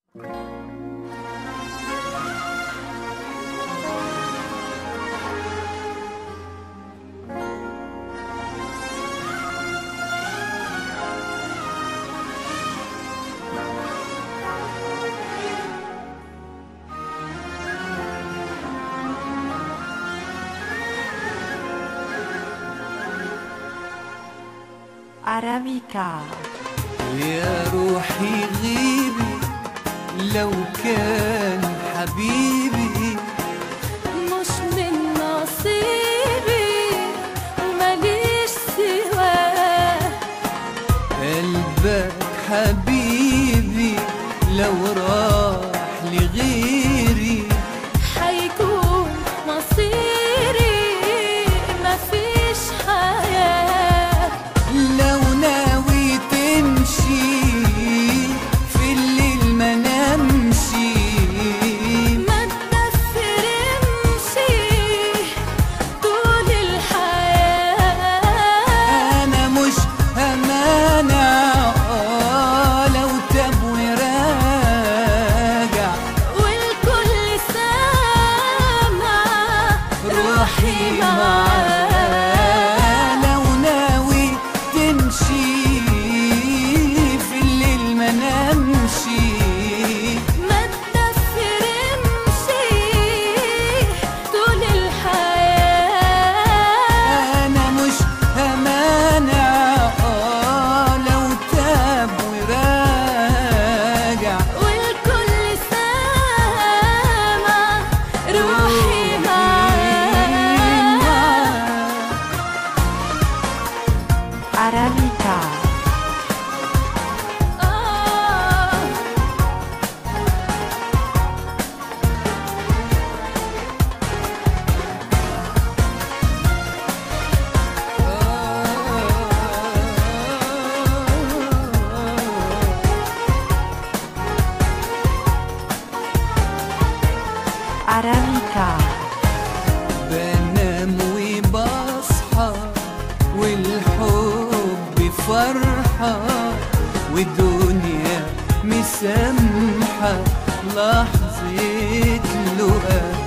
أراميكا يا روحي غيبي لو كان حبيبي مش من نصيبي ماليش سواه قلبك حبيبي لو راح لغيري حيكون مصيري مفيش حياة لو ناوي تمشي في الليل ما نمشي ما تنفرمشي طول الحياة انا مش همانع آه لو تاب وراجع والكل سامع روحي معاه لو ناوي تمشي في الليل ما نمشي ما تنفرمشي طول الحياة انا مش همانع آه لو تاب وراجع والكل سامع روحي معاه أراميكا آه أراميكا بنام وبصحى والحب فرحة والدنيا مسامحة لحظة لقاء